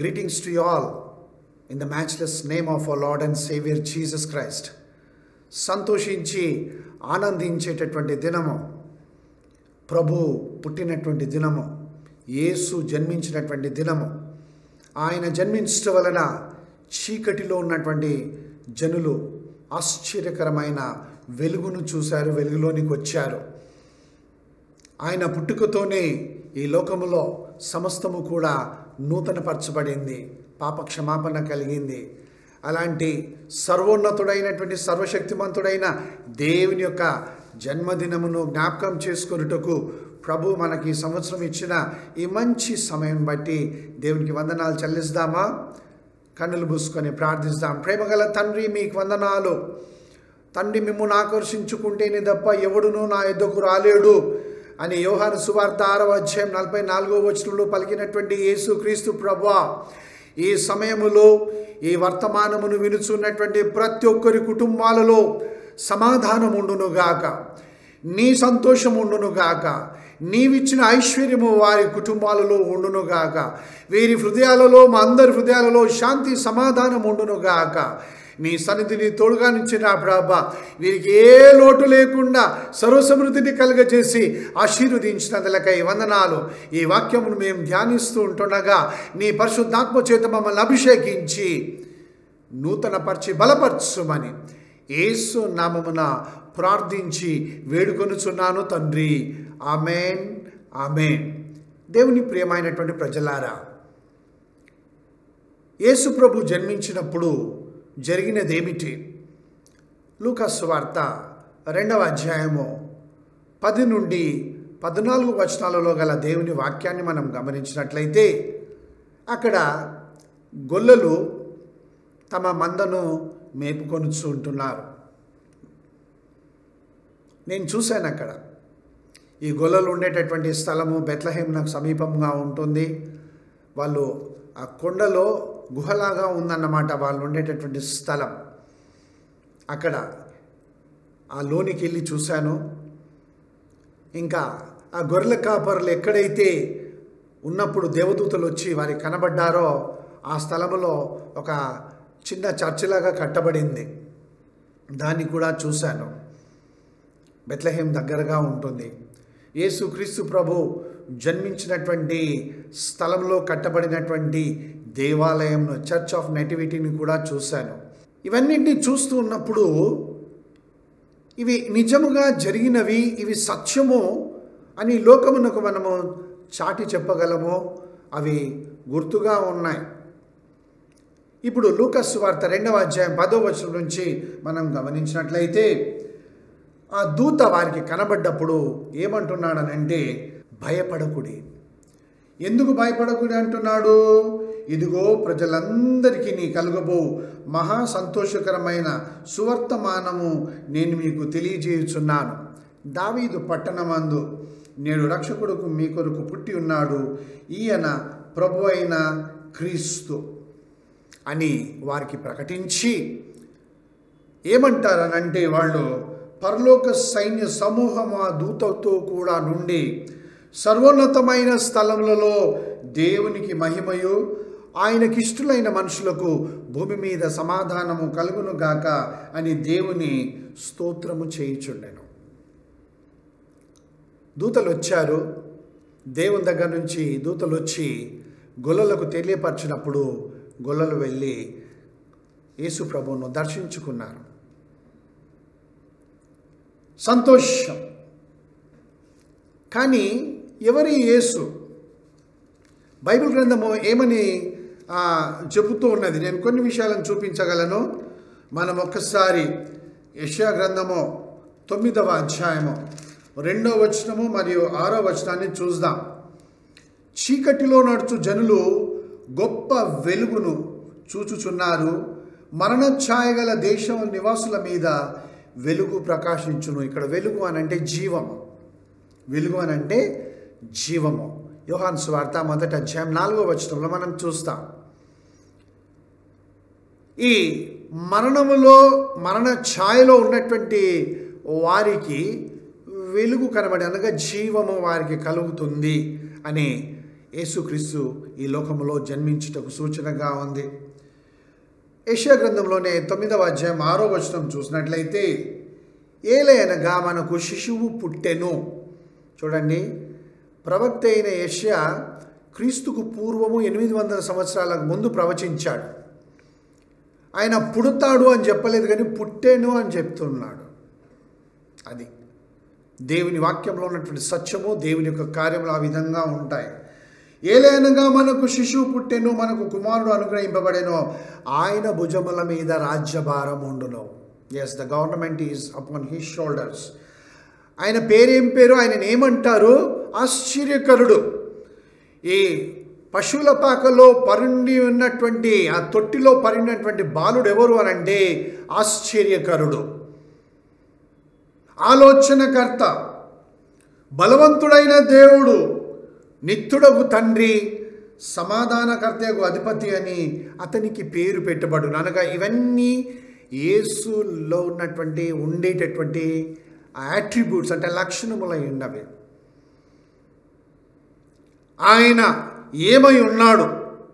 Greetings to you all in the matchless name of our Lord and Savior Jesus Christ. సంతోషించి ఆనందించేటటువంటి దినము ప్రభు పుట్టినటువంటి దినము యేసు జన్మించినటువంటి దినము ఆయన జన్మించడం వలన చీకటిలో ఉన్నటువంటి జనులు ఆశ్చర్యకరమైన వెలుగును చూశారు వెలుగులోనికి వచ్చారు ఆయన పుట్టుకతోనే ఈ లోకములో సమస్తము కూడా నూతనపరచబడింది పాప క్షమాపణ కలిగింది అలాంటి సర్వోన్నతుడైనటువంటి సర్వశక్తిమంతుడైన దేవుని యొక్క జన్మదినమును జ్ఞాపకం చేసుకొనుటకు ప్రభు మనకి ఈ సంవత్సరం ఇచ్చిన ఈ మంచి సమయం బట్టి దేవునికి వందనాలు చెల్లిస్తామా కన్నులు మూసుకొని ప్రార్థిస్తాం ప్రేమగల తండ్రి మీకు వందనాలు తండ్రి మిమ్మల్ని ఆకర్షించుకుంటేనే తప్ప ఎవడునూ నా ఎద్దకు రాలేడు అని యోహాను సువార్త ఆరవ అధ్యాయం నలభై నాలుగో వచనంలో పలికినటువంటి యేసు క్రీస్తు ప్రభా ఈ సమయములో ఈ వర్తమానమును వినుచున్నటువంటి ప్రతి ఒక్కరి కుటుంబాలలో సమాధానం ఉండునుగాక నీ సంతోషం ఉండునుగాక నీవిచ్చిన ఐశ్వర్యము వారి కుటుంబాలలో ఉండునుగాక వీరి హృదయాలలో మా అందరి హృదయాలలో శాంతి సమాధానం ఉండునుగాక నీ సన్నిధిని తోడుగా నుంచిన ప్రభా వీరికి ఏ లోటు లేకుండా సర్వసమృద్ధిని కలుగజేసి ఆశీర్వదించినందులకై వందనాలు ఈ వాక్యమును మేము ధ్యానిస్తూ ఉంటుండగా నీ పరిశుద్ధాత్మ చేత మమ్మల్ని అభిషేకించి నూతనపరిచి బలపరచుమని యేసు నామమున ప్రార్థించి వేడుకొనుచున్నాను తండ్రి ఆమెన్ ఆమెన్ దేవుని ప్రియమైనటువంటి ప్రజలారా యేసు ప్రభు జన్మించినప్పుడు జరిగినదేమిటి లూకాస్ వార్త రెండవ అధ్యాయము పది నుండి పద్నాలుగు వచనాలలో గల దేవుని వాక్యాన్ని మనం గమనించినట్లయితే అక్కడ గొల్లలు తమ మందను మేపుకొనుచు ఉంటున్నారు నేను చూశాను అక్కడ ఈ గొల్లలు ఉండేటటువంటి స్థలము బెత్లహేమ్ నాకు సమీపంగా ఉంటుంది వాళ్ళు ఆ కొండలో గుహలాగా ఉందన్నమాట వాళ్ళు ఉండేటటువంటి స్థలం అక్కడ ఆ లోనికి వెళ్ళి చూశాను ఇంకా ఆ గొర్రెల కాపరులు ఎక్కడైతే ఉన్నప్పుడు దేవదూతలు వచ్చి వారికి కనబడ్డారో ఆ స్థలంలో ఒక చిన్న చర్చిలాగా కట్టబడింది దాన్ని కూడా చూశాను బెత్లహేం దగ్గరగా ఉంటుంది యేసుక్రీస్తు ప్రభు జన్మించినటువంటి స్థలంలో కట్టబడినటువంటి దేవాలయంను చర్చ్ ఆఫ్ నెటివిటీని కూడా చూశాను ఇవన్నింటినీ చూస్తూ ఉన్నప్పుడు ఇవి నిజముగా జరిగినవి ఇవి సత్యము అని లోకమునకు మనము చాటి చెప్పగలము అవి గుర్తుగా ఉన్నాయి ఇప్పుడు లూకస్ వార్త రెండవ అధ్యాయం పదో వచనం నుంచి మనం గమనించినట్లయితే ఆ దూత వారికి కనబడ్డప్పుడు ఏమంటున్నాడనంటే భయపడకుడి ఎందుకు భయపడకుడి అంటున్నాడు ఇదిగో ప్రజలందరికీ నీ కలుగబో మహా సంతోషకరమైన సువర్తమానము నేను మీకు తెలియజేయుచున్నాను దావీదు పట్టణమందు నేడు రక్షకుడుకు మీ కొరకు పుట్టి ఉన్నాడు ఈయన ప్రభు అయిన క్రీస్తు అని వారికి ప్రకటించి ఏమంటారనంటే వాళ్ళు పరలోక సైన్య సమూహం ఆ దూతతో కూడా నుండి సర్వోన్నతమైన స్థలములలో దేవునికి మహిమయు ఆయనకిష్టులైన మనుషులకు భూమి మీద సమాధానము కలుగును గాక అని దేవుని స్తోత్రము చేయుచుండెను దూతలు వచ్చారు దేవుని దగ్గర నుంచి దూతలు వచ్చి గొల్లలకు తెలియపరిచినప్పుడు గొల్లలు వెళ్ళి యేసు ప్రభువును దర్శించుకున్నారు సంతోషం కానీ ఎవరి యేసు బైబిల్ గ్రంథము ఏమని ఆ, చెబుతూ ఉన్నది నేను కొన్ని విషయాలను చూపించగలను మనం ఒక్కసారి యెషయా గ్రంథము తొమ్మిదవ అధ్యాయము రెండో వచనము మరియు ఆరో వచనాన్ని చూద్దాం చీకటిలో నడుచు జనులు గొప్ప వెలుగును చూచుచున్నారు మరణ ఛాయగల దేశం నివాసుల మీద వెలుగు ప్రకాశించును ఇక్కడ వెలుగు అని అంటే జీవము వెలుగు అని అంటే జీవము యోహాన్ స్వార్త మొదటి అధ్యాయం నాలుగో వచనంలో మనం చూస్తాం ఈ మరణములో మరణ ఛాయలో ఉన్నటువంటి వారికి వెలుగు కనబడి అనగా జీవము వారికి కలుగుతుంది అని యేసుక్రీస్తు ఈ లోకంలో జన్మించుటకు సూచనగా ఉంది ఏషియా గ్రంథంలోనే తొమ్మిదవ అధ్యాయం ఆరో వచనం చూసినట్లయితే ఏలయనగా మనకు శిశువు పుట్టెను చూడండి ప్రవక్త అయిన యష్యా క్రీస్తుకు పూర్వము ఎనిమిది వందల సంవత్సరాలకు ముందు ప్రవచించాడు ఆయన పుడతాడు అని చెప్పలేదు కానీ పుట్టేను అని చెప్తున్నాడు అది దేవుని వాక్యంలో ఉన్నటువంటి సత్యము దేవుని యొక్క కార్యములు ఆ విధంగా ఉంటాయి ఏలైనగా మనకు శిశువు పుట్టెను మనకు కుమారుడు అనుగ్రహింపబడెను ఆయన భుజముల మీద రాజ్యభారం ఉండును yes the government is upon his shoulders ఆయన పేరేం పేరు ఆయన ఏమంటారు ఆశ్చర్యకరుడు ఈ పశువుల పాకలో పరుండి ఉన్నటువంటి ఆ తొట్టిలో పరిడినటువంటి బాలుడు ఎవరు అని అంటే ఆశ్చర్యకరుడు ఆలోచనకర్త బలవంతుడైన దేవుడు నిత్యుడకు తండ్రి సమాధానకర్తకు అధిపతి అని అతనికి పేరు పెట్టబడును అనగా ఇవన్నీ యేసులో ఉన్నటువంటి ఉండేటటువంటి యాట్రిబ్యూట్స్ అంటే లక్షణములై ఉన్నవి ఆయన ఏమై ఉన్నాడు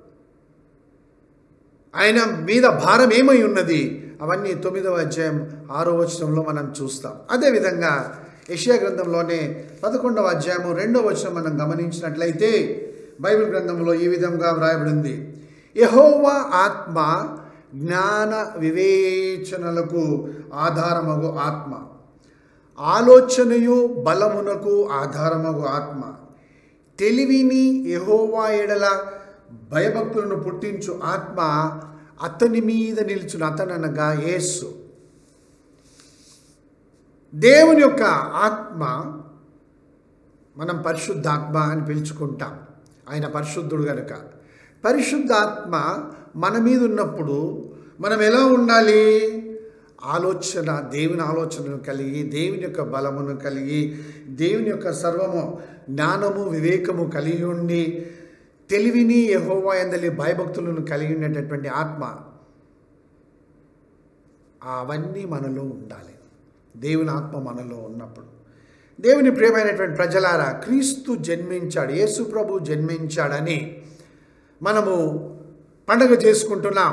ఆయన మీద భారం ఏమై ఉన్నది అవన్నీ తొమ్మిదవ అధ్యాయం ఆరో వచనంలో మనం చూస్తాం అదేవిధంగా యెషయా గ్రంథంలోనే పదకొండవ అధ్యాయము రెండవ వచనం మనం గమనించినట్లయితే బైబిల్ గ్రంథంలో ఈ విధంగా వ్రాయబడింది యహోవా ఆత్మ జ్ఞాన వివేచనలకు ఆధారమగు ఆత్మ ఆలోచనయు బలమునకు ఆధారమగు ఆత్మ తెలివిని యహోవా ఎడల భయభక్తులను పుట్టించు ఆత్మ అతని మీద నిలుచును అతననగా యేసు దేవుని యొక్క ఆత్మ మనం పరిశుద్ధాత్మ అని పిలుచుకుంటాం ఆయన పరిశుద్ధుడు గనుక పరిశుద్ధాత్మ మన మీద ఉన్నప్పుడు మనం ఎలా ఉండాలి ఆలోచన దేవుని ఆలోచనను కలిగి దేవుని యొక్క బలమును కలిగి దేవుని యొక్క సర్వము జ్ఞానము వివేకము కలిగి ఉండి తెలివిని యహోవా ఎందలి భయభక్తులను కలిగి ఉండేటటువంటి ఆత్మ అవన్నీ మనలో ఉండాలి దేవుని ఆత్మ మనలో ఉన్నప్పుడు దేవుని ప్రియమైనటువంటి ప్రజలారా క్రీస్తు జన్మించాడు యేసు ప్రభు జన్మించాడని మనము పండగ చేసుకుంటున్నాం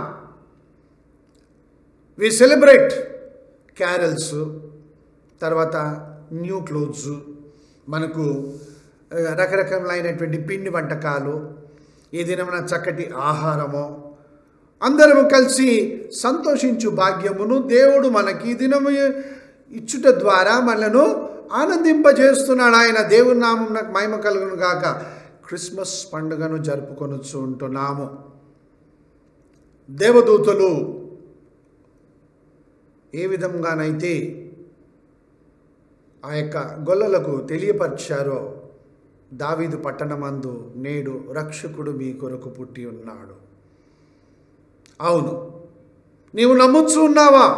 వి సెలబ్రేట్ క్యారల్స్ తర్వాత న్యూ క్లోత్స్ మనకు ఆ, రకరకాలైనటువంటి పిండి వంటకాలు ఈ దినమున చక్కటి ఆహారము అందరము కలిసి సంతోషించు భాగ్యమును దేవుడు మనకి ఈ దినము ఇచ్చుట ద్వారా మనను ఆనందింపజేస్తున్నాడు ఆయన దేవుని నామం నాకు మహిమ కలుగును గాక క్రిస్మస్ పండుగను జరుపుకొనుచు ఉంటున్నాము దేవదూతలు ఏ విధంగానైతే ఆ యొక్క గొల్లలకు తెలియపరిచారో దావీదు పట్టణమందు నేడు రక్షకుడు మీ కొరకు పుట్టి ఉన్నాడు అవును నీవు నమ్ముచ్చు ఉన్నావా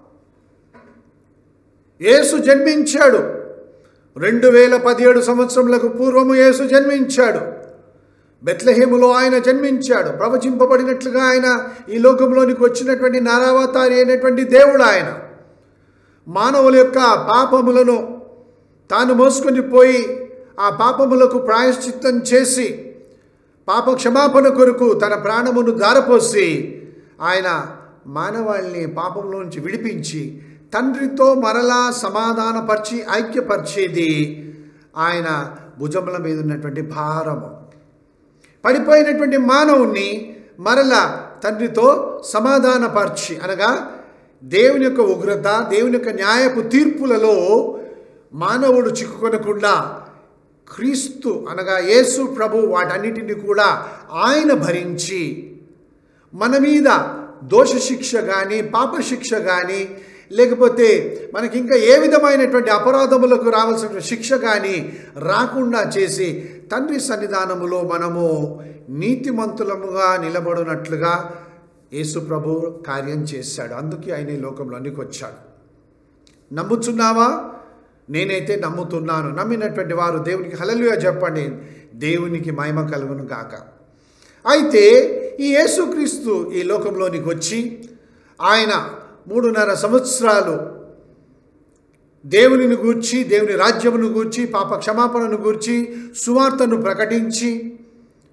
యేసు జన్మించాడు రెండు వేల పదిహేడు సంవత్సరములకు పూర్వము యేసు జన్మించాడు బెత్లహేములో ఆయన జన్మించాడు ప్రవచింపబడినట్లుగా ఆయన ఈ లోకంలోనికి వచ్చినటువంటి నారావతారి అయినటువంటి దేవుడు ఆయన మానవుల యొక్క పాపములను తాను మోసుకొని పోయి ఆ పాపములకు ప్రాయశ్చిత్తం చేసి పాప క్షమాపణ కొరకు తన ప్రాణమును దారపోసి ఆయన మానవాళిని పాపంలోంచి విడిపించి తండ్రితో మరలా సమాధానపరిచి ఐక్యపరిచేది ఆయన భుజముల మీద ఉన్నటువంటి భారము పడిపోయినటువంటి మానవుణ్ణి మరలా తండ్రితో సమాధానపరిచి అనగా దేవుని యొక్క ఉగ్రత దేవుని యొక్క న్యాయపు తీర్పులలో మానవుడు చిక్కుకొనకుండా క్రీస్తు అనగా యేసు ప్రభు వాటన్నిటిని కూడా ఆయన భరించి మన మీద దోష శిక్ష కానీ పాప శిక్ష కానీ లేకపోతే మనకి ఇంకా ఏ విధమైనటువంటి అపరాధములకు రావాల్సిన శిక్ష కానీ రాకుండా చేసి తండ్రి సన్నిధానములో మనము నీతిమంతులముగా నిలబడినట్లుగా యేసు ప్రభు కార్యం చేశాడు అందుకే ఆయన ఈ లోకంలోనికి వచ్చాడు నమ్ముచున్నావా నేనైతే నమ్ముతున్నాను నమ్మినటువంటి వారు దేవునికి హలలుగా చెప్పండి దేవునికి మహిమ కలుగును గాక అయితే ఈ యేసుక్రీస్తు ఈ లోకంలోనికి వచ్చి ఆయన మూడున్నర సంవత్సరాలు దేవునిని గూర్చి దేవుని రాజ్యమును గూర్చి పాప క్షమాపణను గూర్చి సువార్తను ప్రకటించి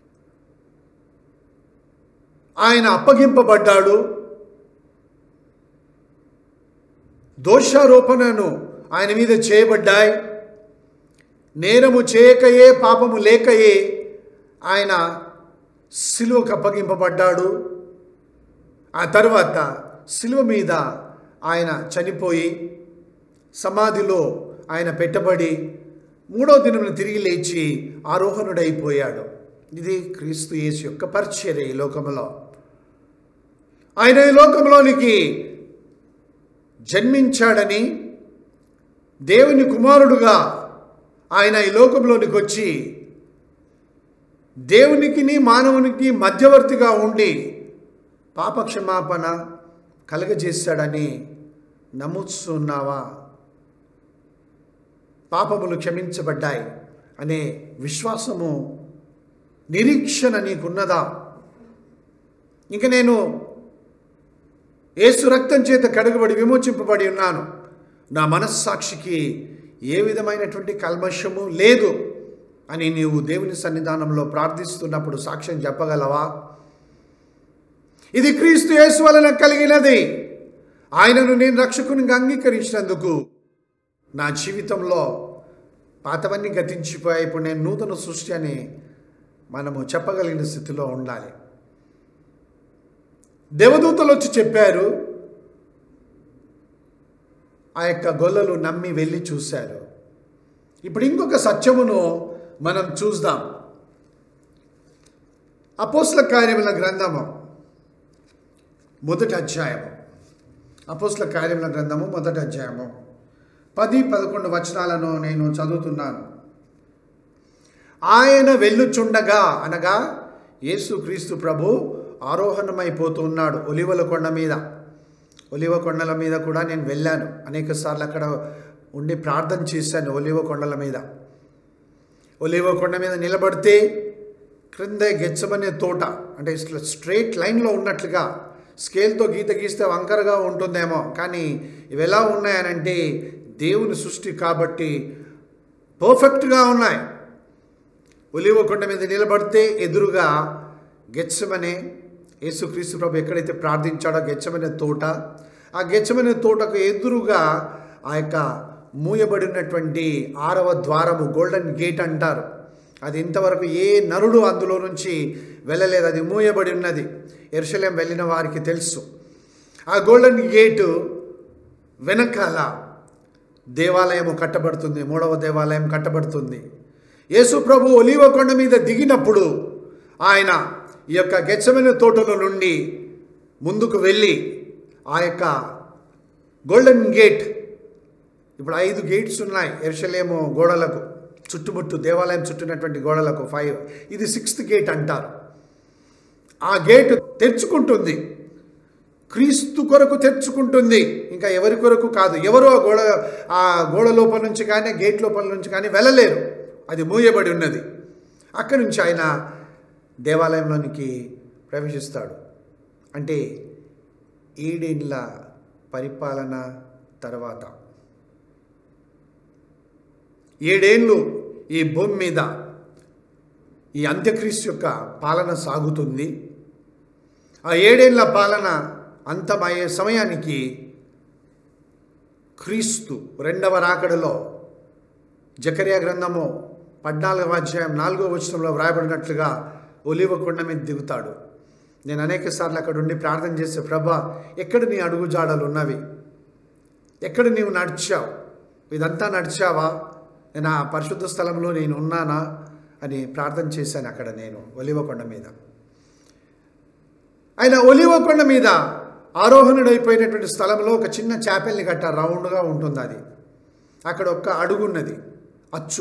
ఆయన అప్పగింపబడ్డాడు దోషారోపణను ఆయన మీద చేయబడ్డాయి నేరము చేయకయే పాపము లేకయే ఆయన సిలువకు అప్పగింపబడ్డాడు ఆ తర్వాత సిలువ మీద ఆయన చనిపోయి సమాధిలో ఆయన పెట్టబడి మూడో దినమున తిరిగి లేచి ఆరోహణుడైపోయాడు ఇది క్రీస్తు యేసు యొక్క పరిచర్య ఈ లోకంలో ఆయన ఈ లోకంలోనికి జన్మించాడని దేవుని కుమారుడుగా ఆయన ఈ లోకంలోనికి వచ్చి దేవునికి మానవునికి మధ్యవర్తిగా ఉండి పాపక్షమాపణ కలగజేశాడని నమ్ముతున్నావా పాపములు క్షమించబడ్డాయి అనే విశ్వాసము నిరీక్షణ నీకున్నదా ఇంక నేను ఏసు రక్తం చేత కడుగబడి విమోచింపబడి ఉన్నాను నా మనస్సాక్షికి ఏ విధమైనటువంటి కల్మషము లేదు అని నీవు దేవుని సన్నిధానంలో ప్రార్థిస్తున్నప్పుడు సాక్ష్యం చెప్పగలవా ఇది క్రీస్తు యేసు వలన కలిగినది ఆయనను నేను రక్షకునిగా అంగీకరించినందుకు నా జీవితంలో పాతవన్నీ గతించిపోయాయి ఇప్పుడు నేను నూతన సృష్టి అని మనము చెప్పగలిగిన స్థితిలో ఉండాలి దేవదూతలు వచ్చి చెప్పారు ఆ యొక్క గొల్లలు నమ్మి వెళ్ళి చూశారు ఇప్పుడు ఇంకొక సత్యమును మనం చూద్దాం అపోస్ల కార్యముల గ్రంథము మొదటి అధ్యాయము అపోస్ల కార్యముల గ్రంథము మొదటి అధ్యాయము పది పదకొండు వచనాలను నేను చదువుతున్నాను ఆయన వెళ్ళుచుండగా అనగా యేసుక్రీస్తు ప్రభు ఆరోహణమైపోతున్నాడు ఒలివల కొండ మీద ఒలివ కొండల మీద కూడా నేను వెళ్ళాను అనేక సార్లు అక్కడ ఉండి ప్రార్థన చేశాను ఒలివ కొండల మీద ఒలివ కొండ మీద నిలబడితే క్రింద గెచ్చమనే తోట అంటే ఇట్లా స్ట్రైట్ లైన్లో ఉన్నట్లుగా స్కేల్తో గీత గీస్తే వంకరగా ఉంటుందేమో కానీ ఇవి ఎలా ఉన్నాయనంటే దేవుని సృష్టి కాబట్టి పర్ఫెక్ట్గా ఉన్నాయి ఒలివ కొండ మీద నిలబడితే ఎదురుగా గెచ్చమనే యేసుక్రీస్తు ప్రభు ఎక్కడైతే ప్రార్థించాడో గెచ్చమనే తోట ఆ గెచ్చమనే తోటకు ఎదురుగా ఆ యొక్క మూయబడినటువంటి ఆరవ ద్వారము గోల్డెన్ గేట్ అంటారు అది ఇంతవరకు ఏ నరుడు అందులో నుంచి వెళ్ళలేదు అది మూయబడి ఉన్నది ఎరుసలేం వెళ్ళిన వారికి తెలుసు ఆ గోల్డెన్ గేటు వెనకాల దేవాలయము కట్టబడుతుంది మూడవ దేవాలయం కట్టబడుతుంది యేసు ప్రభు ఒలీవ కొండ మీద దిగినప్పుడు ఆయన ఈ యొక్క గెచ్చమైన తోటలో నుండి ముందుకు వెళ్ళి ఆ యొక్క గోల్డెన్ గేట్ ఇప్పుడు ఐదు గేట్స్ ఉన్నాయి ఎరుసలేము గోడలకు చుట్టుముట్టు దేవాలయం చుట్టినటువంటి గోడలకు ఫైవ్ ఇది సిక్స్త్ గేట్ అంటారు ఆ గేట్ తెరుచుకుంటుంది క్రీస్తు కొరకు తెరుచుకుంటుంది ఇంకా ఎవరి కొరకు కాదు ఎవరు ఆ గోడ ఆ గోడ లోపల నుంచి కానీ గేట్ లోపల నుంచి కానీ వెళ్ళలేరు అది మూయబడి ఉన్నది అక్కడి నుంచి ఆయన దేవాలయంలోనికి ప్రవేశిస్తాడు అంటే ఏడేండ్ల పరిపాలన తర్వాత ఏడేళ్ళు ఈ భూమి మీద ఈ అంత్యక్రీస్తు యొక్క పాలన సాగుతుంది ఆ ఏడేళ్ల పాలన అంతమయ్యే సమయానికి క్రీస్తు రెండవ రాకడలో జకరియా గ్రంథము పద్నాలుగవ అధ్యాయం నాలుగో వచనంలో వ్రాయబడినట్లుగా ఒలివ కొండ మీద దిగుతాడు నేను అనేక సార్లు అక్కడ ఉండి ప్రార్థన చేసే ప్రభా ఎక్కడ నీ అడుగుజాడలు ఉన్నవి ఎక్కడ నీవు నడిచావు ఇదంతా నడిచావా నేను ఆ పరిశుద్ధ స్థలంలో నేను ఉన్నానా అని ప్రార్థన చేశాను అక్కడ నేను ఒలివ కొండ మీద ఆయన ఒలివ కొండ మీద ఆరోహణుడైపోయినటువంటి స్థలంలో ఒక చిన్న చాపెల్ని కట్టారు రౌండ్గా ఉంటుంది అది అక్కడ ఒక్క అడుగున్నది అచ్చు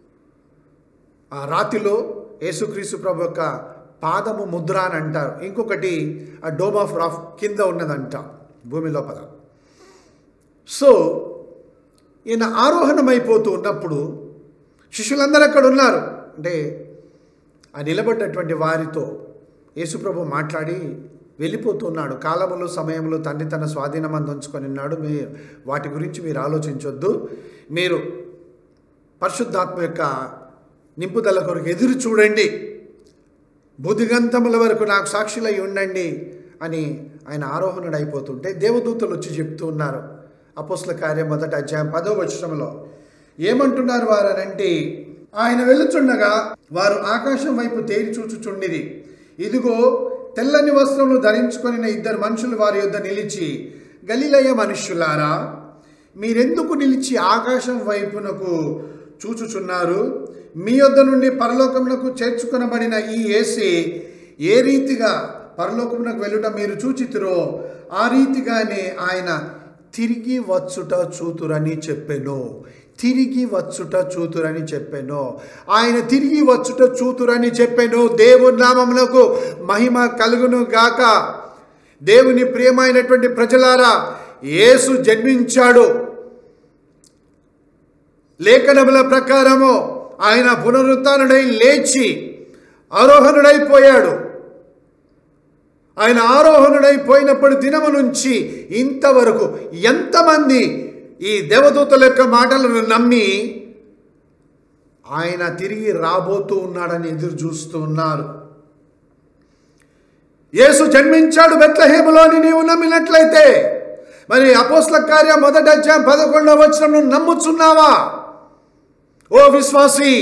ఆ రాతిలో యేసుక్రీస్తు ప్రభు యొక్క పాదము ముద్ర అని అంటారు ఇంకొకటి ఆ డోమ్ ఆఫ్ రాఫ్ కింద ఉన్నదంట భూమి లోపల సో ఈయన ఆరోహణమైపోతూ ఉన్నప్పుడు శిష్యులందరూ అక్కడ ఉన్నారు అంటే ఆ నిలబడ్డటువంటి వారితో యేసుప్రభు మాట్లాడి వెళ్ళిపోతున్నాడు కాలములు సమయంలో తండ్రి తన స్వాధీనమందు ఉంచుకొని ఉన్నాడు మీ వాటి గురించి మీరు ఆలోచించొద్దు మీరు పరిశుద్ధాత్మ యొక్క నింపుదల కొరకు ఎదురు చూడండి బుధిగంతముల వరకు నాకు సాక్షులై ఉండండి అని ఆయన ఆరోహణుడు అయిపోతుంటే దేవదూతలు వచ్చి చెప్తూ ఉన్నారు అపోస్ల కార్యం మొదట అధ్యాయం పదో వచనంలో ఏమంటున్నారు వారనంటే ఆయన వెళ్ళుచుండగా వారు ఆకాశం వైపు తేరి చూచుచుండిరి ఇదిగో తెల్లని వస్త్రములు ధరించుకొనిన ఇద్దరు మనుషులు వారి యొద్ద నిలిచి గలిలయ మనుష్యులారా మీరెందుకు నిలిచి ఆకాశం వైపునకు చూచుచున్నారు మీ యొద్ద నుండి పరలోకమునకు చేర్చుకొనబడిన ఈ ఏసి ఏ రీతిగా పరలోకమునకు వెళ్ళుట మీరు చూచితురో ఆ రీతిగానే ఆయన తిరిగి వచ్చుట చూతురని చెప్పెను తిరిగి వచ్చుట చూతురని చెప్పెను ఆయన తిరిగి వచ్చుట చూతురని చెప్పెను దేవుని నామమునకు మహిమ కలుగును గాక దేవుని ప్రియమైనటువంటి ప్రజలారా యేసు జన్మించాడు లేఖనముల ప్రకారము ఆయన పునరుత్డై లేచి ఆరోహణుడైపోయాడు ఆయన ఆరోహణుడైపోయినప్పుడు దినము నుంచి ఇంతవరకు ఎంతమంది ఈ దేవదూతల యొక్క మాటలను నమ్మి ఆయన తిరిగి రాబోతూ ఉన్నాడని ఎదురు చూస్తూ ఉన్నారు యేసు జన్మించాడు బెత్లహేములోని నీవు నమ్మినట్లయితే మరి అపోస్ల కార్యం మొదటి అధ్యాయం పదకొండవ వచనం నువ్వు నమ్ముచున్నావా ఓ విశ్వాసి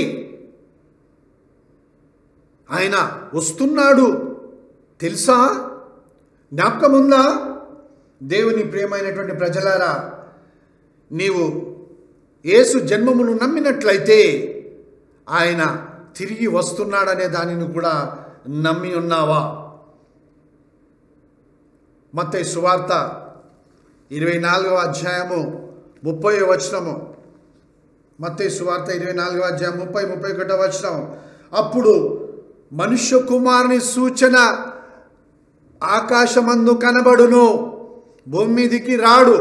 ఆయన వస్తున్నాడు తెలుసా జ్ఞాపకం ఉందా దేవుని ప్రియమైనటువంటి ప్రజలారా నీవు యేసు జన్మమును నమ్మినట్లయితే ఆయన తిరిగి వస్తున్నాడనే దానిని కూడా నమ్మి ఉన్నావా మత్తయి సువార్త ఇరవై నాలుగవ అధ్యాయము ముప్పై వచనము మత్తయి సువార్త ఇరవై నాలుగవ అధ్యాయం ముప్పై ముప్పై ఒకటో వచనం అప్పుడు మనుష్య కుమారుని సూచన ఆకాశమందు కనబడును భూమి మీదికి రాడు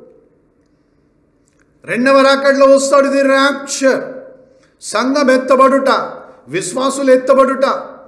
రెండవ రాకడ్లో వస్తాడు ఇది రాక్షర్ సంఘం ఎత్తబడుట విశ్వాసులు ఎత్తబడుట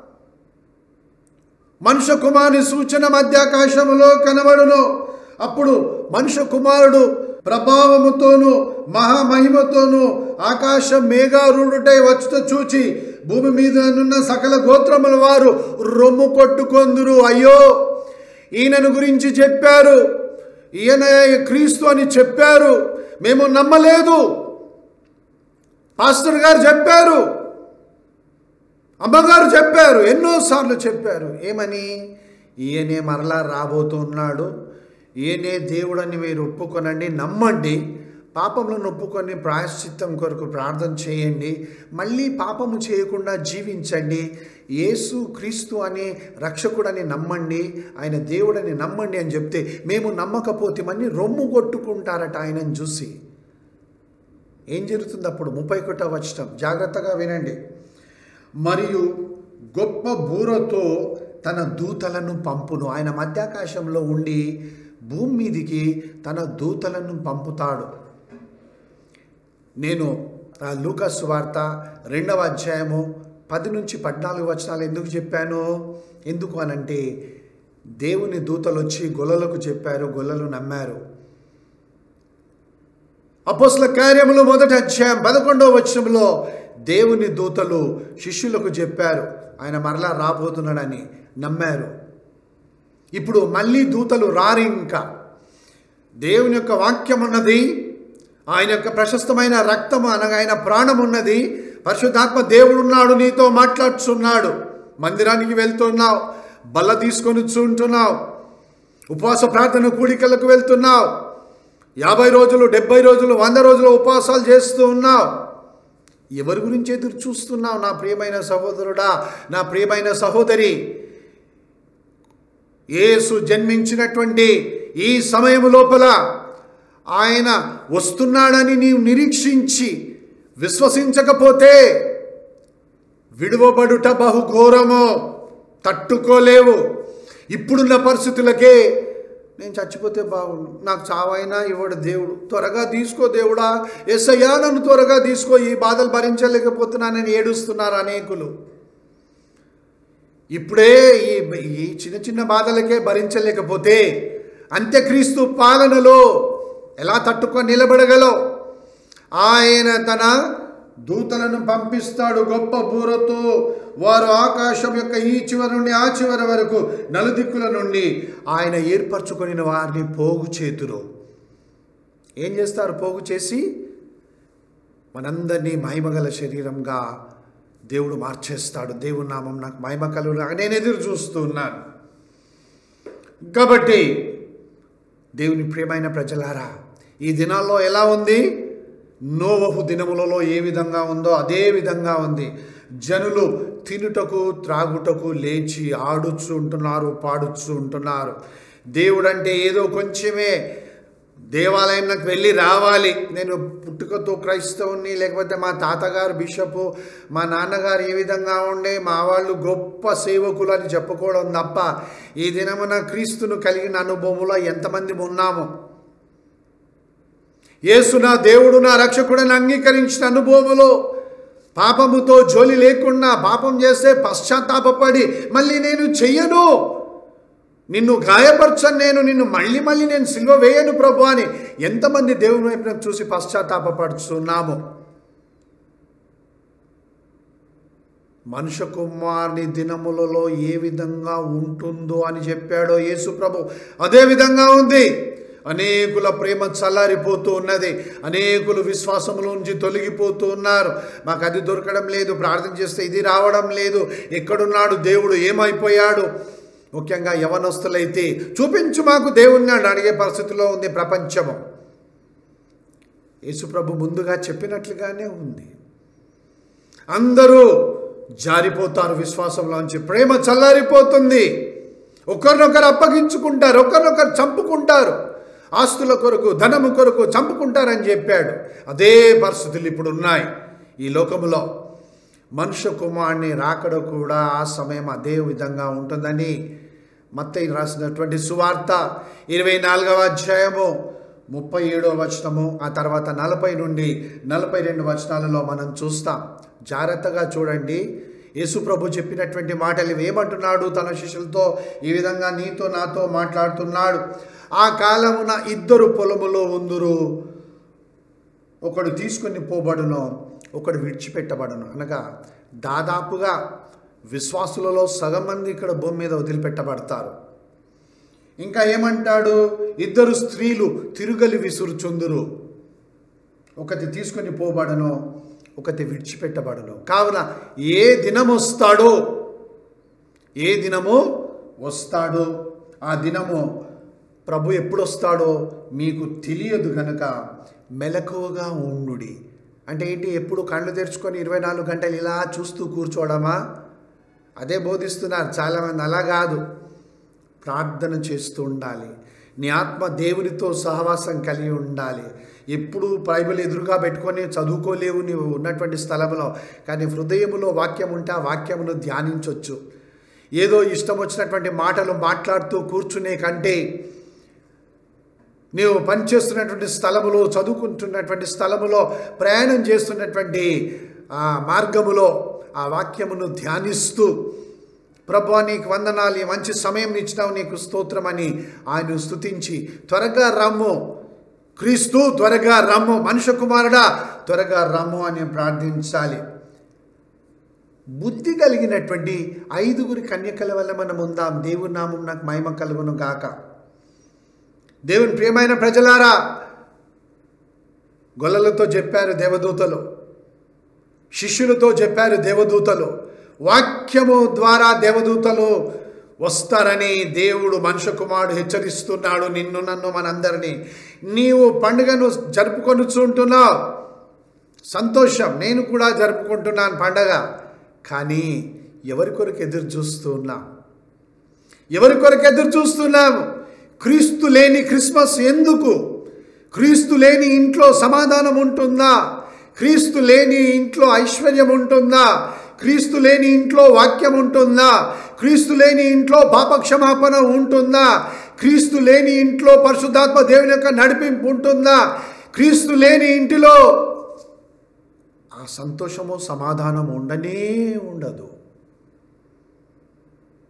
మనుష్య కుమారుని సూచన మధ్యాకాశములో కనబడును అప్పుడు మనుష్య కుమారుడు ప్రభావముతోను మహామహిమతోను ఆకాశం మేఘారూఢుటై వచ్చుట చూచి భూమి మీద నున్న సకల గోత్రముల వారు రొమ్ము కొట్టుకొందురు అయ్యో ఈయనను గురించి చెప్పారు ఈయన క్రీస్తు అని చెప్పారు మేము నమ్మలేదు పాస్టర్ గారు చెప్పారు అమ్మగారు చెప్పారు ఎన్నోసార్లు చెప్పారు ఏమని ఈయనే మరలా రాబోతున్నాడు ఈయనే దేవుడని మీరు ఒప్పుకొనండి నమ్మండి పాపములను ఒప్పుకొని ప్రాయశ్చిత్తం కొరకు ప్రార్థన చేయండి మళ్ళీ పాపము చేయకుండా జీవించండి యేసు క్రీస్తు అనే రక్షకుడని నమ్మండి ఆయన దేవుడని నమ్మండి అని చెప్తే మేము నమ్మకపోతే మళ్ళీ రొమ్ము కొట్టుకుంటారట ఆయనను చూసి ఏం జరుగుతుంది అప్పుడు ముప్పై ఒకటో వచ్చటం జాగ్రత్తగా వినండి మరియు గొప్ప బూరతో తన దూతలను పంపును ఆయన మధ్యాకాశంలో ఉండి భూమి మీదికి తన దూతలను పంపుతాడు నేను ఆ లూకస్ వార్త రెండవ అధ్యాయము పది నుంచి పద్నాలుగు వచనాలు ఎందుకు చెప్పాను ఎందుకు అనంటే దేవుని దూతలు వచ్చి గొల్లలకు చెప్పారు గొల్లలు నమ్మారు అపోస్ల కార్యములు మొదటి అధ్యాయం పదకొండవ వచనంలో దేవుని దూతలు శిష్యులకు చెప్పారు ఆయన మరలా రాబోతున్నాడని నమ్మారు ఇప్పుడు మళ్ళీ దూతలు రారు ఇంకా దేవుని యొక్క వాక్యం ఉన్నది ఆయన యొక్క ప్రశస్తమైన రక్తము అనగా ఆయన ప్రాణం ఉన్నది పరిశుద్ధాత్మ దేవుడు ఉన్నాడు నీతో మాట్లాడుచున్నాడు మందిరానికి వెళ్తున్నావు బల్ల తీసుకొని చూంటున్నావు ఉపవాస ప్రార్థన కూడికలకు వెళ్తున్నావు యాభై రోజులు డెబ్బై రోజులు వంద రోజులు ఉపవాసాలు చేస్తూ ఉన్నావు ఎవరి గురించి ఎదురు చూస్తున్నావు నా ప్రియమైన సహోదరుడా నా ప్రియమైన సహోదరి యేసు జన్మించినటువంటి ఈ సమయం లోపల ఆయన వస్తున్నాడని నీవు నిరీక్షించి విశ్వసించకపోతే విడువబడుట బహుఘోరము తట్టుకోలేవు ఇప్పుడున్న పరిస్థితులకే నేను చచ్చిపోతే బాగుండు నాకు చావైనా ఇవ్వడు దేవుడు త్వరగా తీసుకో దేవుడా ఎస్ఐయా నన్ను త్వరగా తీసుకో ఈ బాధలు భరించలేకపోతున్నానని ఏడుస్తున్నారు అనేకులు ఇప్పుడే ఈ ఈ చిన్న చిన్న బాధలకే భరించలేకపోతే అంత్యక్రీస్తు పాలనలో ఎలా తట్టుకొని నిలబడగలవు ఆయన తన దూతలను పంపిస్తాడు గొప్ప బూరతో వారు ఆకాశం యొక్క ఈ చివరి నుండి ఆ చివరి వరకు నలుదిక్కుల నుండి ఆయన ఏర్పరచుకొని వారిని పోగు చేతురు ఏం చేస్తారు పోగు చేసి మనందరినీ మహిమగల శరీరంగా దేవుడు మార్చేస్తాడు దేవుడి నామం నాకు మహిమ కలుగు నేను ఎదురు చూస్తున్నాను కాబట్టి దేవుని ప్రియమైన ప్రజలారా ఈ దినాల్లో ఎలా ఉంది నోవహు దినములలో ఏ విధంగా ఉందో అదే విధంగా ఉంది జనులు తినుటకు త్రాగుటకు లేచి ఆడుచు ఉంటున్నారు పాడుచు ఉంటున్నారు దేవుడంటే ఏదో కొంచెమే దేవాలయంలోకి వెళ్ళి రావాలి నేను పుట్టుకతో క్రైస్తవుని లేకపోతే మా తాతగారు బిషపు మా నాన్నగారు ఏ విధంగా ఉండే మా వాళ్ళు గొప్ప సేవకులు అని చెప్పుకోవడం తప్ప ఈ దినమున క్రీస్తును కలిగిన అనుభవంలో ఎంతమంది ఉన్నాము యేసు నా దేవుడు నా రక్షకుడని అంగీకరించిన అనుభవములో పాపముతో జోలి లేకుండా పాపం చేస్తే పశ్చాత్తాపడి మళ్ళీ నేను చెయ్యను నిన్ను గాయపరచను నేను నిన్ను మళ్ళీ మళ్ళీ నేను సిల్వ వేయను ప్రభు అని ఎంతమంది దేవుని వైపున చూసి పశ్చాత్తాపడుతున్నాము మనుష్య కుమారుని దినములలో ఏ విధంగా ఉంటుందో అని చెప్పాడో యేసు ప్రభు అదే విధంగా ఉంది అనేకుల ప్రేమ చల్లారిపోతూ ఉన్నది అనేకులు విశ్వాసంలోంచి తొలగిపోతూ ఉన్నారు మాకు అది దొరకడం లేదు ప్రార్థన చేస్తే ఇది రావడం లేదు ఎక్కడున్నాడు దేవుడు ఏమైపోయాడు ముఖ్యంగా యవనస్తులైతే చూపించు మాకు దేవుణ్ణి అని అడిగే పరిస్థితిలో ఉంది ప్రపంచము యేసుప్రభు ముందుగా చెప్పినట్లుగానే ఉంది అందరూ జారిపోతారు విశ్వాసంలోంచి ప్రేమ చల్లారిపోతుంది ఒకరినొకరు అప్పగించుకుంటారు ఒకరినొకరు చంపుకుంటారు ఆస్తుల కొరకు ధనము కొరకు చంపుకుంటారని చెప్పాడు అదే పరిస్థితులు ఇప్పుడు ఉన్నాయి ఈ లోకములో మనుష్య కుమారుని రాకడ కూడా ఆ సమయం అదే విధంగా ఉంటుందని మత్తయి రాసినటువంటి సువార్త ఇరవై నాలుగవ అధ్యాయము ముప్పై ఏడవ వచనము ఆ తర్వాత నలభై నుండి నలభై రెండు వచనాలలో మనం చూస్తాం జాగ్రత్తగా చూడండి యేసుప్రభు చెప్పినటువంటి మాటలు ఇవి ఏమంటున్నాడు తన శిష్యులతో ఈ విధంగా నీతో నాతో మాట్లాడుతున్నాడు ఆ కాలమున ఇద్దరు పొలములో ఉందురు ఒకడు తీసుకొని పోబడును ఒకడు విడిచిపెట్టబడును అనగా దాదాపుగా విశ్వాసులలో సగం మంది ఇక్కడ భూమి మీద వదిలిపెట్టబడతారు ఇంకా ఏమంటాడు ఇద్దరు స్త్రీలు తిరుగలి విసురుచుందురు ఒకటి తీసుకొని పోబడను ఒకటి విడిచిపెట్టబడను కావున ఏ దినం వస్తాడో ఏ దినము వస్తాడో ఆ దినము ప్రభు ఎప్పుడు వస్తాడో మీకు తెలియదు గనక మెలకువగా ఉండుడి అంటే ఏంటి ఎప్పుడు కళ్ళు తెరుచుకొని ఇరవై నాలుగు గంటలు ఇలా చూస్తూ కూర్చోవడమా అదే బోధిస్తున్నారు చాలామంది అలా కాదు ప్రార్థన చేస్తూ ఉండాలి నీ ఆత్మ దేవునితో సహవాసం కలిగి ఉండాలి ఎప్పుడు బైబిల్ ఎదురుగా పెట్టుకొని చదువుకోలేవు నీవు ఉన్నటువంటి స్థలంలో కానీ హృదయములో వాక్యం ఉంటే ఆ వాక్యమును ధ్యానించవచ్చు ఏదో ఇష్టం వచ్చినటువంటి మాటలు మాట్లాడుతూ కూర్చునే కంటే నీవు పనిచేస్తున్నటువంటి స్థలములో చదువుకుంటున్నటువంటి స్థలములో ప్రయాణం చేస్తున్నటువంటి ఆ మార్గములో ఆ వాక్యమును ధ్యానిస్తూ ప్రభు నీకు వందనాలు ఈ మంచి సమయం ఇచ్చినావు నీకు స్తోత్రమని ఆయన స్తుతించి త్వరగా రమ్ము క్రీస్తు త్వరగా రమ్ము మనుష్య కుమారుడా త్వరగా రమ్ము అని ప్రార్థించాలి బుద్ధి కలిగినటువంటి ఐదుగురి కన్యకల వల్ల మనం ఉందాం దేవుని నామం నాకు మహిమ కలుగును గాక దేవుని ప్రియమైన ప్రజలారా గొల్లలతో చెప్పారు దేవదూతలు శిష్యులతో చెప్పారు దేవదూతలు వాక్యము ద్వారా దేవదూతలు వస్తారని దేవుడు మనుష్య కుమారుడు హెచ్చరిస్తున్నాడు నిన్ను నన్ను మనందరినీ నీవు పండుగను జరుపుకొనుచుంటున్నావు సంతోషం నేను కూడా జరుపుకుంటున్నాను పండగ కానీ ఎవరి కొరకు ఎదురు చూస్తున్నాం ఎవరి కొరకు ఎదురు చూస్తున్నాము క్రీస్తు లేని క్రిస్మస్ ఎందుకు క్రీస్తు లేని ఇంట్లో సమాధానం ఉంటుందా క్రీస్తు లేని ఇంట్లో ఐశ్వర్యం ఉంటుందా క్రీస్తు లేని ఇంట్లో వాక్యం ఉంటుందా క్రీస్తు లేని ఇంట్లో పాపక్షమాపణ ఉంటుందా క్రీస్తు లేని ఇంట్లో పరిశుద్ధాత్మ దేవుని యొక్క నడిపింపు ఉంటుందా క్రీస్తు లేని ఇంటిలో ఆ సంతోషము సమాధానం ఉండనే ఉండదు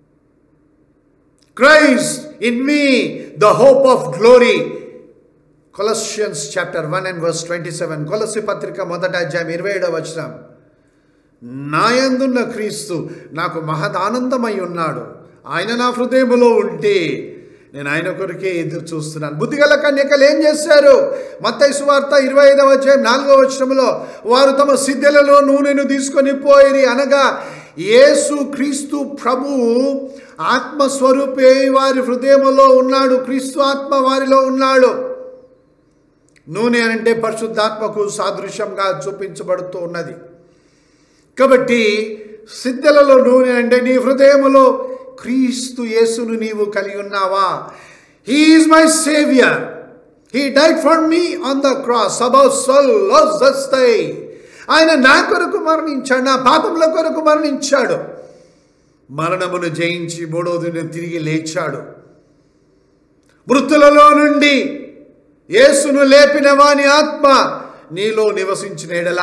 Christ in me the hope of glory Colossians chapter one and verse twenty seven కొలసి పత్రిక మొదట అధ్యాయం ఇరవై ఏడవ వచనం నాయందున్న క్రీస్తు నాకు మహదానందమై ఉన్నాడు ఆయన నా హృదయములో ఉంటే నేను ఆయన కొరికే ఎదురు చూస్తున్నాను బుద్ధిగల కన్యకలు ఏం చేశారు మత్తయి సువార్త ఇరవై ఐదవ అధ్యాయం నాలుగవ వచనంలో వారు తమ సిద్ధెలలో నూనెను తీసుకొని పోయిరి అనగా యేసు క్రీస్తు ప్రభువు ఆత్మస్వరూపే వారి హృదయములో ఉన్నాడు క్రీస్తు ఆత్మ వారిలో ఉన్నాడు నూనె అంటే పరిశుద్ధాత్మకు సాదృశ్యంగా చూపించబడుతూ ఉన్నది కాబట్టి సిద్ధలలో నూనె అంటే నీ హృదయములో క్రీస్తు యేసును నీవు కలిగి ఉన్నావా he's my saviour he died for me on the cross about soul వస్తాయి ఆయన నా కొరకు మరణించాడు నా పాపముల కొరకు మరణించాడు మరణమును జయించి మూడో దిన తిరిగి లేచాడు మృతులలో నుండి యేసును లేపిన వాని ఆత్మ నీలో నివసించిన ఎడలా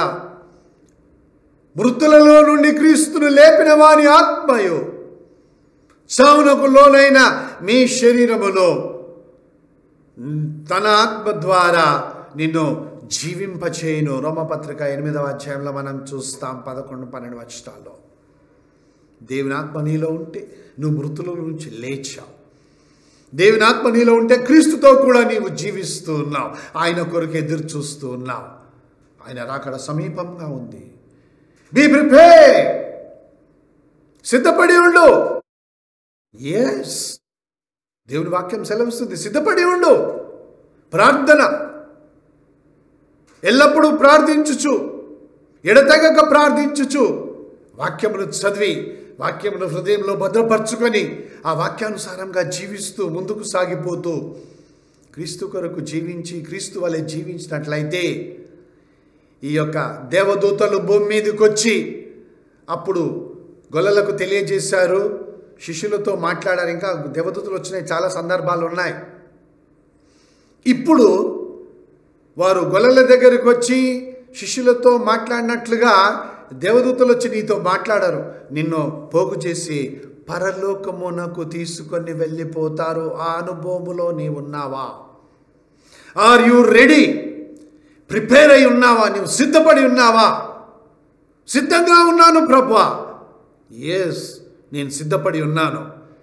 మృతులలో నుండి క్రీస్తును లేపిన వాని ఆత్మయు చావునకు లోనైన మీ శరీరములో తన ఆత్మ ద్వారా నిన్ను జీవింపచేయును రోమపత్రిక ఎనిమిదవ అధ్యాయంలో మనం చూస్తాం పదకొండు పన్నెండు వచ్చటాల్లో దేవుని ఆత్మ నీలో ఉంటే నువ్వు మృతుల నుంచి లేచావు దేవుని ఆత్మ నీలో ఉంటే క్రీస్తుతో కూడా నీవు జీవిస్తూ ఉన్నావు ఆయన కొరకు ఎదురు చూస్తూ ఉన్నావు ఆయన రాకడ సమీపంగా ఉంది బీ ప్రిపేర్ సిద్ధపడి ఉండు ఎస్ దేవుని వాక్యం సెలవిస్తుంది సిద్ధపడి ఉండు ప్రార్థన ఎల్లప్పుడూ ప్రార్థించుచు ఎడతెగక ప్రార్థించుచు వాక్యమును చదివి వాక్యమును హృదయంలో భద్రపరచుకొని ఆ వాక్యానుసారంగా జీవిస్తూ ముందుకు సాగిపోతూ క్రీస్తు కొరకు జీవించి క్రీస్తు వలె జీవించినట్లయితే ఈ యొక్క దేవదూతలు భూమి మీదకి వచ్చి అప్పుడు గొల్లలకు తెలియజేశారు శిష్యులతో మాట్లాడారు ఇంకా దేవదూతలు వచ్చినాయి చాలా సందర్భాలు ఉన్నాయి ఇప్పుడు వారు గొల్లల దగ్గరికి వచ్చి శిష్యులతో మాట్లాడినట్లుగా దేవదూతలు వచ్చి నీతో మాట్లాడారు నిన్ను పోగు చేసి పరలోకమునకు తీసుకొని వెళ్ళిపోతారు ఆ అనుభవములో నీవున్నావా ఆర్ యు రెడీ ప్రిపేర్ అయి ఉన్నావా నీవు సిద్ధపడి ఉన్నావా సిద్ధంగా ఉన్నాను ప్రభా ఎస్ నేను సిద్ధపడి ఉన్నాను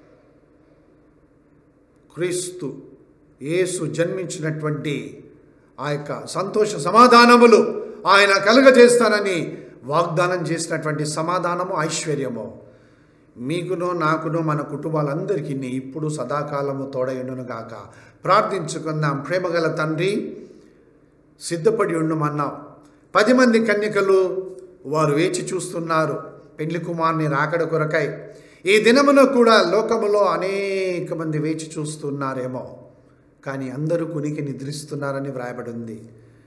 క్రీస్తు యేసు జన్మించినటువంటి ఆ యొక్క సంతోష సమాధానములు ఆయన కలుగజేస్తానని వాగ్దానం చేసినటువంటి సమాధానము ఐశ్వర్యము మీకును నాకును మన కుటుంబాలందరికీ ఇప్పుడు సదాకాలము తోడయుండును గాక ప్రార్థించుకుందాం ప్రేమగల తండ్రి సిద్ధపడి ఉండమన్నాం పది మంది కన్యకలు వారు వేచి చూస్తున్నారు పెండ్లి కుమార్ని రాకడ కొరకై ఈ దినమున కూడా లోకములో అనేక మంది వేచి చూస్తున్నారేమో కానీ అందరూ కునికి నిద్రిస్తున్నారని వ్రాయబడింది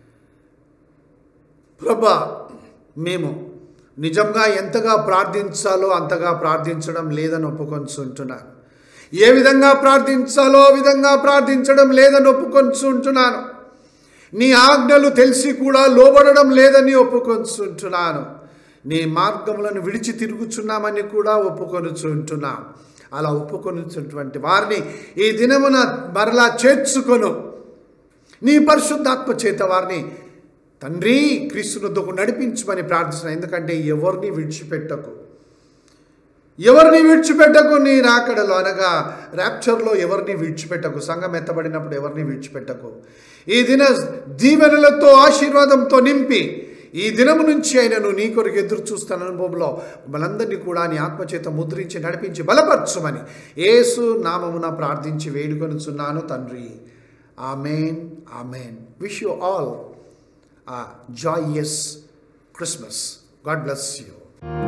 ప్రభా మేము నిజంగా ఎంతగా ప్రార్థించాలో అంతగా ప్రార్థించడం లేదని ఒప్పుకొంచుంటున్నాను ఏ విధంగా ప్రార్థించాలో ఆ విధంగా ప్రార్థించడం లేదని ఒప్పుకొంచుంటున్నాను నీ ఆజ్ఞలు తెలిసి కూడా లోబడడం లేదని ఒప్పుకొంచుంటున్నాను నీ మార్గములను విడిచి తిరుగుచున్నామని కూడా ఒప్పుకొనుచుంటున్నాం అలా ఒప్పుకొనుచున్నటువంటి వారిని ఈ దినమున మరలా చేర్చుకొను నీ పరిశుద్ధాత్మ చేత వారిని తండ్రి క్రీస్తునొద్దకు నడిపించమని ప్రార్థిస్తున్నాను ఎందుకంటే ఎవరిని విడిచిపెట్టకు ఎవరిని విడిచిపెట్టకు నీ రాకడలో అనగా ర్యాప్చర్లో ఎవరిని విడిచిపెట్టకు సంఘం ఎత్తబడినప్పుడు ఎవరిని విడిచిపెట్టకు ఈ దిన దీవెనలతో ఆశీర్వాదంతో నింపి ఈ దినము నుంచి అయినను నీ కొరకు ఎదురు చూస్తున్న అనుభవంలో మనందరినీ కూడా నీ ఆత్మచేత ముద్రించి నడిపించి బలపరచుమని యేసు నామమున ప్రార్థించి వేడుకొనుచున్నాను తండ్రి amen amen wish you all a joyous Christmas. God bless you.